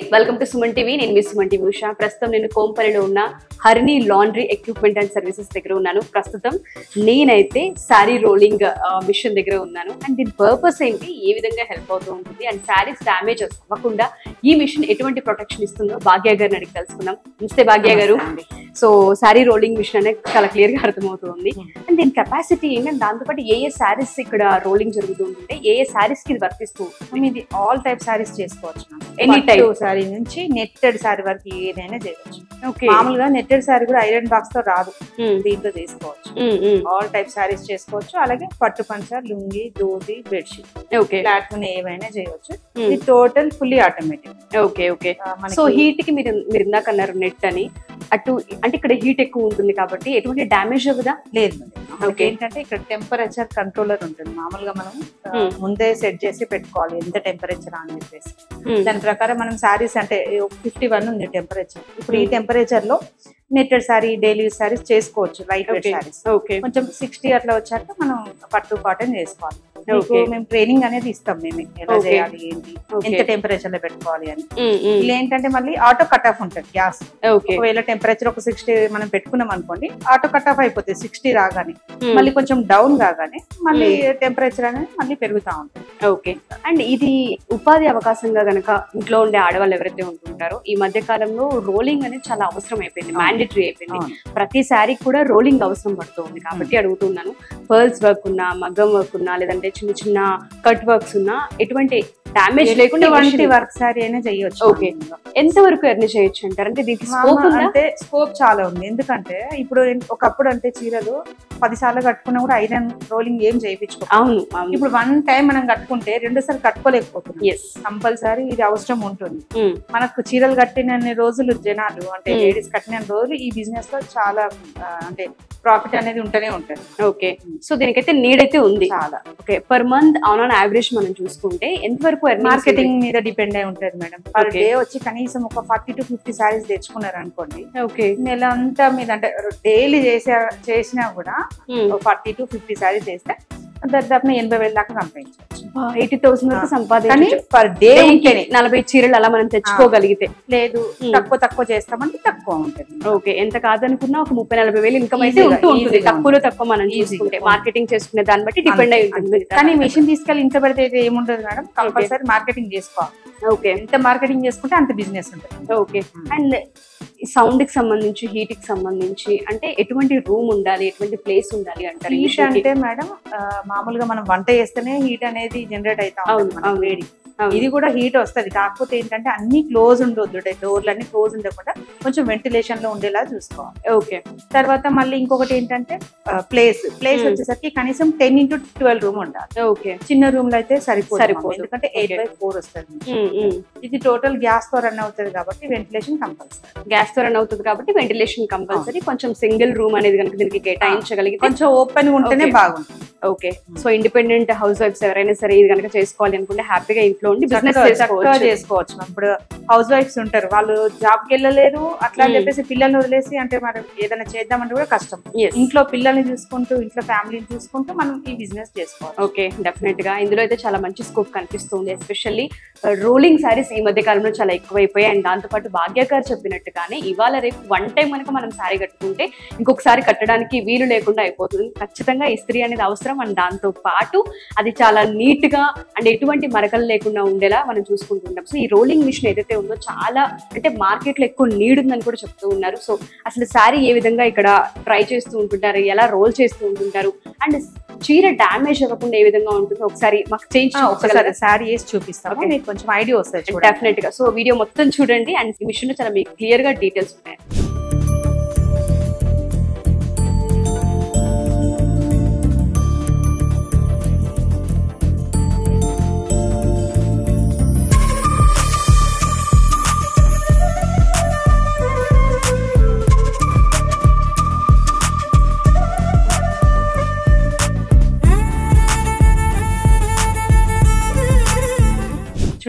Welcome to Suman TV నేను మీ Suman TV Usha ప్రస్తుతం నేను కోంపల్లిలో ఉన్న Harini laundry equipment and services దగ్గర ఉన్నాను ప్రస్తుతం నేనైతే శారీ రోలింగ్ మిషన్ దగ్గర ఉన్నాను అండ్ దీని పర్పస్ ఏంటి ఏ విధంగా హెల్ప్ అవుతూ ఉంటుంది అండ్ శారీస్ డ్యామేజ్ అవ్వకుండా ఈ మిషన్ ఎటువంటి ప్రొటెక్షన్ ఇస్తుందో భాగ్య గారిని అడిగి తెలుసుకుందాం నమస్తే భాగ్య గారు సో శారీ రోలింగ్ మిషన్ అనేది చాలా క్లియర్ గా అర్థమవుతుంది అండ్ దీని కెపాసిటీ ఏంటి అండ్ దాంతోపాటు ఏ ఏ శారీస్ ఇక్కడ రోలింగ్ జరుగుతూ ఉంటుంటే ఏ ఏ శారీస్ కి ఇది వర్తిస్తూ ఉంటుంది? ఇది ఆల్ టైప్ సారీస్ చేసుకోవచ్చు Any type. సారీ నుంచి నెట్టెడ్ సారీ వరకు ఏదైనా చేయవచ్చు ఓకే మామూలుగా నెట్టెడ్ సారీ కూడా ఐరన్ బాక్స్ తో రాదు దీంట్లో తీసుకోవచ్చు ఆల్ టైప్ సారీస్ చేసుకోవచ్చు అలాగే పట్టు పంచ lungi dhoti bedsheet okay platform ఏవైనా చేయవచ్చు ఇది total fully automatic okay okay so heat కి మీరు మీరు ఇందాక అన్నారు నెట్ అని అటు అంటే ఇక్కడ హీట్ ఎక్కువ ఉంటుంది కాబట్టి ఎటువంటి డ్యామేజ్ అవ్వదా లేదు మేడం. మనకి Okay. ఏంటంటే ఇక్కడ టెంపరేచర్ కంట్రోలర్ ఉంటుంది మామూలుగా మనం ఆ, Hmm. ముందే సెట్ చేసి పెట్టుకోవాలి ఎంత టెంపరేచర్ అని చెప్పేసి దాని ప్రకారం మనం శారీస్ అంటే ఫిఫ్టీ వన్ ఉంది టెంపరేచర్ ఇప్పుడు ఈ Hmm. టెంపరేచర్ లో నెట్టెడ్ సారీ డైలీ సారీస్ చేసుకోవచ్చు light weight Okay. Saris okay కొంచెం సిక్స్టీ అట్లా వచ్చాక మనం పట్టు కాటన్ చేసుకోవాలి మీకు Okay. మేము ట్రైనింగ్ అనేది ఇస్తాం మేము ఎలా Okay. చేయాలి ఏంటి Okay. ఎంత టెంపరేచర్ లో పెట్టుకోవాలి అని ఇలా ఏంటంటే మళ్ళీ ఆటో కట్ ఆఫ్ ఉంటుంది గ్యాస్ ఓకే ఒకవేళ టెంపరేచర్ ఒక సిక్స్టీ మనం పెట్టుకున్నాం అనుకోండి ఆటో కట్ ఆఫ్ అయిపోతుంది సిక్స్టీ రాగానే మళ్ళీ కొంచెం డౌన్ కాగానే మళ్ళీ టెంపరేచర్ అనేది మళ్ళీ పెరుగుతా ఉంటుంది ఓకే అండ్ ఇది ఉపాధి అవకాశంగా గనక ఇంట్లో ఉండే ఆడవాళ్ళు ఎవరైతే ఉంటుంటారో ఈ మధ్య కాలంలో రోలింగ్ అనేది చాలా అవసరం అయిపోయింది అవును. మ్యాండేటరీ అయిపోయింది అవును. ప్రతి శారీ కూడా రోలింగ్ అవసరం పడుతుంది కాబట్టి అడుగుతున్నాను పర్ల్స్ వర్క్ ఉన్నా మగ్గం వర్క్ ఉన్నా లేదంటే చిన్న చిన్న కట్ వర్క్స్ ఉన్నా ఎటువంటి డామేజ్ లేకుండా ఎటువంటి machine- వర్క్ సారీ అయినా చేయొచ్చు Okay. ఎంత వరకు ఎర్న్ చేయొచ్చు అంటారు అంటే దీనికి మామ స్కోప్ ఉందా అంటే స్కోప్ చాలా ఉంది ఎందుకంటే ఇప్పుడు ఏం- ఒకప్పుడు అంటే చీరలు పది సార్లు కట్టుకున్నా కూడా ఐరన్ రోలింగ్ ఏం చేయించుకో అవును అవును ఇప్పుడు వన్ టైం మనం కట్టుకుంటే రెండు సార్లు కట్టుకోలేకపోతున్నాం ఎస్ కంపల్సరీ ఇది అవసరం ఉంటుంది మనకు చీరలు కట్టిన రోజులు జనాలు అంటే Hmm. లేడీస్ కట్టిన రోజులు ఈ బిజినెస్ లో చాలా ఆ, అంటే ప్రాఫిట్ అనేది ఉంటూనే ఉంటుంది ఓకే సో దీనికైతే నీడ్ అయితే ఉంది చాలా okay per month on on average మనం చూసుకుంటే ఎంత వరకు మార్కెటింగ్ మీద డిపెండ్ అయి ఉంటుంది మేడం పర్ Okay. డే వచ్చి కనీసం ఒక ఫార్టీ టు ఫిఫ్టీ సారీస్ తెచ్చుకున్నారు అనుకోండి ఓకే నెల అంతా మీద అంటే డైలీ చేసే చేసినా కూడా ఫార్టీ టు ఫిఫ్టీ సారీస్ చేస్తే దాదాపు ఎనభై వేల దాకా సంపాదించవచ్చు ఎయిటీ థౌసండ్ వరకు కానీ సంపాదించవచ్చు పర్ డే డేకి ఉంటేనే నలభై చీరలు అలా మనం తెచ్చుకోగలిగితే లేదు Hmm. తక్కువ తక్కువ చేస్తామంటే తక్కువ ఉంటుంది ఓకే ఎంత కాదనుకున్నా ఒక ముప్పై నలభై వేలు ఇన్కమ్ అయితే Easy గా, ఉంటూ ఉంటుంది easy గా తక్కువలో తక్కువ మనం Easy గా. చూసుకుంటే మార్కెటింగ్ చేసుకునే దాన్ని బట్టి డిపెండ్ అయి ఉంటుంది కానీ మిషన్ తీసుకెళ్ళి ఇంట్లో పెడితే అయితే ఏముండదు మేడం కంపల్సరీ మార్కెటింగ్ చేసుకోవాలి ఓకే ఎంత మార్కెటింగ్ చేసుకుంటే అంత బిజినెస్ ఉంటుంది ఓకే అండ్ సౌండ్ కి సంబంధించి హీట్ కి సంబంధించి అంటే ఎటువంటి రూమ్ ఉండాలి ఎటువంటి ప్లేస్ ఉండాలి అంటారు ఈ హీట్ machine కి? అంటే మేడం ఆ, మామూలుగా మనం వంట చేస్తేనే హీట్ అనేది జనరేట్ అవుతా అవును, ఉంటుంది మనకి అవును. వేడి అవును. ఇది కూడా హీట్ వస్తది కాకపోతే ఏంటంటే అన్ని క్లోజ్ ఉండొద్దు డోర్లు అన్ని క్లోజ్ ఉండకుండా కొంచెం వెంటిలేషన్ లో ఉండేలా చూసుకోవాలి ఓకే తర్వాత మళ్ళీ ఇంకొకటి ఏంటంటే ప్లేస్ ప్లేస్ Hmm. వచ్చేసరికి కనీసం టెన్ ఇంటూ ట్వెల్వ్ రూమ్ ఉండాలి ఓకే చిన్న రూమ్ లో అయితే సరిపోదు సరిపోదు. మామ. ఎందుకంటే ఎయిట్ Okay. బై ఫోర్ వస్తుంది ఉమ్, ఉమ్. ఇది టోటల్ గ్యాస్ తో రన్ అవుతుంది కాబట్టి వెంటిలేషన్ కంపల్సరీ గ్యాస్ తో రన్ అవుతుంది కాబట్టి వెంటిలేషన్ కంపల్సరీ కొంచెం సింగిల్ రూమ్ అనేది కనుక దీనికి కేటాయించగలిగితే కొంచెం ఓపెన్ ఉంటేనే Okay. బాగుంటుంది ఓకే సో ఇండిపెండెంట్ హౌస్ వైఫ్స్ ఎవరైనా సరే ఇది కనుక చేసుకోవాలి అనుకుంటే హ్యాపీగా ఇంట్లో ఉండి బిజినెస్ చక్కగా- చక్కగా చేసుకోవచ్చు చేసుకోవచ్చు ఇప్పుడు హౌస్ వైఫ్స్ ఉంటారు వాళ్ళు జాబ్ కి వెళ్ళలేరు అట్లా అని Hmm. చెప్పేసి పిల్లల్ని వదిలేసి అంటే మనం ఏదైనా చేద్దామంటే కూడా కష్టం Yes. ఇంట్లో పిల్లల్ని చూసుకుంటూ ఇంట్లో ఫ్యామిలీని చూసుకుంటూ మనం ఈ బిజినెస్ చేసుకోవాలి ఓకే డెఫినెట్ గా ఇందులో అయితే చాలా మంచి స్కోప్ కనిపిస్తుంది ఎస్పెషల్లీ రోలింగ్ సారీస్ ఈ మధ్య కాలంలో చాలా ఎక్కువైపోయాయి అండ్ దాంతో పాటు భాగ్య గారు చెప్పినట్టుగానే ఇవాళ రేపు వన్ టైం కనుక మనం సారీ కట్టుకుంటే ఇంకొకసారి కట్టడానికి వీలు లేకుండా అయిపోతుంది ఖచ్చితంగా ఇస్త్రీ అనేది అవసరం అండ్ దాంతో పాటు అది చాలా నీట్ గా అండ్ ఎటువంటి మరకలు లేకుండా ఉండేలా మనం చూసుకుంటుంటాం సో ఈ రోలింగ్ మిషన్ ఏదైతే ఉందో చాలా అంటే మార్కెట్ లో ఎక్కువ నీడ్ ఉందని కూడా చెప్తూ ఉన్నారు సో అసలు శారీ ఏ విధంగా ఇక్కడ ట్రై చేస్తూ ఉంటుంటారు ఎలా రోల్ చేస్తూ ఉంటుంటారు అండ్ చీర డ్యామేజ్ అవ్వకుండా ఏ విధంగా ఉంటుందో ఒకసారి మాకు చేంజ్ ఒకసారి శారీ వేసి చూపిస్తాము Okay. మీకు కొంచెం ఐడియా వస్తుంది చూడండి డెఫినెట్ గా సో వీడియో మొత్తం చూడండి అండ్ ఈ మిషన్ లో చాలా మీకు క్లియర్ గా డీటెయిల్స్ ఉంటాయి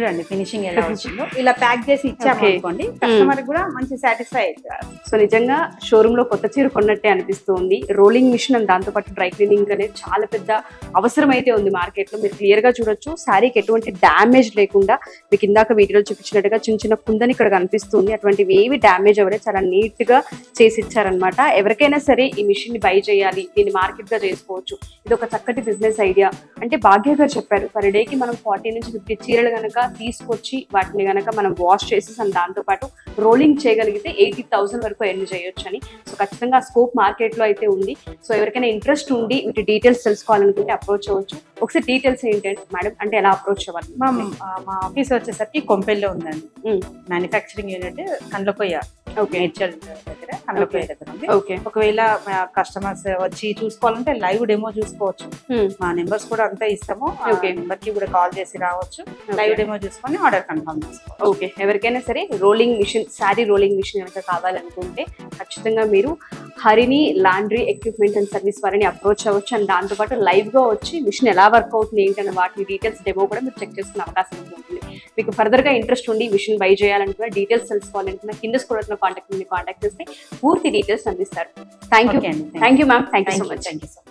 చూడండి ఫినిషింగ్ ఎలా వచ్చిందో ఇలా ప్యాక్ చేసి ఇచ్చాము Okay. అనుకోండి కస్టమర్ కూడా మంచి సాటిస్ఫై అవుతారు సో నిజంగా షోరూమ్ లో కొత్త చీర కొన్నట్టే అనిపిస్తుంది రోలింగ్ మిషన్ అండ్ దాంతో పాటు డ్రై క్లీనింగ్ అనేది చాలా పెద్ద అవసరం అయితే ఉంది మార్కెట్ లో మీరు క్లియర్ గా చూడొచ్చు శారీకి ఎటువంటి డ్యామేజ్ లేకుండా మీకు ఇందాక వీడియోలో చూపించినట్టుగా చిన్న చిన్న కుందని ఇక్కడ కనిపిస్తుంది అటువంటివి ఏవి డ్యామేజ్ అవ్వలేదు చాలా నీట్ గా చేసి ఇచ్చారనమాట ఎవరికైనా సరే ఈ మిషన్ ని బై చేయాలి దీన్ని మార్కెట్ గా చేసుకోవచ్చు ఇది ఒక చక్కటి బిజినెస్ ఐడియా అంటే భాగ్య గారు చెప్పారు పర్ డే కి మనం ఫార్టీ నుంచి ఫిఫ్టీ చీరలు గనక తీసుకొచ్చి వాటిని గనక మనం వాష్ చేసి దాంతో పాటు రోలింగ్ చేయగలిగితే ఎయిటీ థౌసండ్ వరకు ఎర్న్ చేయొచ్చు అని సో ఖచ్చితంగా స్కోప్ మార్కెట్ లో అయితే ఉంది సో ఎవరికైనా ఇంట్రెస్ట్ ఉండి వీటి డీటెయిల్స్ తెలుసుకోవాలనుకుంటే అప్రోచ్ అవ్వచ్చు ఒకసారి డీటెయిల్స్ ఏంటంటే మేడం అంటే ఎలా అప్రోచ్ అవ్వాలి మా ఆ, మా ఆఫీస్ వచ్చేసరికి కొంపెల్లో ఉందండి Mm. Manufacturing unit Kandlakoya okay Medchal దగ్గర కండ్లకొయ్య దగ్గర ఉంది ఓకే ఒకవేళ కస్టమర్స్ వచ్చి చూసుకోవాలంటే లైవ్ డెమో చూసుకోవచ్చు మా నెంబర్స్ కూడా అంతా ఇస్తాము ఆ Okay. నెంబర్ కి కూడా కాల్ చేసి రావచ్చు లైవ్ డెమో చూసుకొని ఆర్డర్ కన్ఫర్మ్ చేసుకోవచ్చు ఓకే ఎవరికైనా సరే rolling machine sari rolling machine కనుక కావాలనుకుంటే ఖచ్చితంగా మీరు Harini laundry equipment and service వారిని అప్రోచ్ అవ్వచ్చు అండ్ దాంతోపాటు లైవ్ గా వచ్చి మిషన్ ఎలా వర్క్ అవుతుంది ఏంటన్న వాటి డీటెయిల్స్ డెమో కూడా మీరు చెక్ చేసుకునే అవకాశం ఉంటుంది మీకు ఫర్దర్ గా ఇంట్రెస్ట్ ఉండి మిషన్ బై చేయాలనుకున్న డీటెయిల్స్ తెలుసుకోవాలనుకున్న కింద స్కూల్ కాంటాక్ట్ కాంటాక్ట్ చేస్తే పూర్తి డీటెయిల్స్ అందిస్తారు థ్యాంక్ యూ ఓకే అండి thank you ma'am thank you so much thank you so much